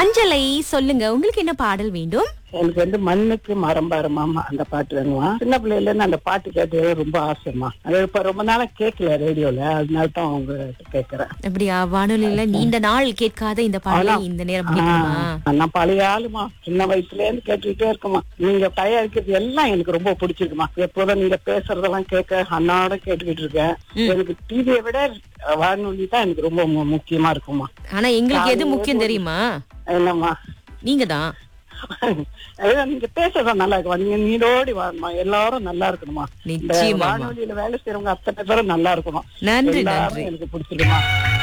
அஞ்சலை சொல்லுங்க உங்களுக்கு என்ன பாடல் வேண்டும் எனக்கு வந்து மண்ணுக்கு மரம் பாரு மாமா அந்த பாட்டு வேணுமா சின்ன பிள்ளையில இருந்து அந்த பாட்டு கேட்டது ரொம்ப ஆசைமா அது இப்ப ரொம்ப நாளா கேட்கல ரேடியோல அதனால தான் அவங்க கேக்குறேன் அப்படியா வானொலியில நீண்ட நாள் கேட்காத இந்த பாடலை இந்த நேரம் கேட்கணுமா ஆ, நான் பழைய ஆளுமா சின்ன வயசுல இருந்து கேட்டுக்கிட்டே இருக்குமா நீங்க தயாரிக்கிறது எல்லாம் எனக்கு ரொம்ப பிடிச்சிருக்குமா எப்போதும் நீங்க பேசுறதெல்லாம் கேட்க அன்னாட கேட்டுக்கிட்டு இருக்கேன் எனக்கு டிவியை விட வானொலி தான் எனக்கு ரொம்ப மு- முக்கியமா இருக்குமா ஆனா எங்களுக்கு எது முக்கியம் தெரியுமா என்னம்மா நீங்க தான் அதான் நீங்க பேசுறது நல்லா இருக்குமா நீங்க நீடோடி வாழணுமா எல்லாரும் நல்லா இருக்கணுமா இந்த நிச்சயமா வானொலியில வேலை செய்யறவங்க அத்தனை பேரும் நல்லா இருக்கணும் நன்றி எல்லாரும் நன்றி எனக்கு பிடிச்சிருக்குமா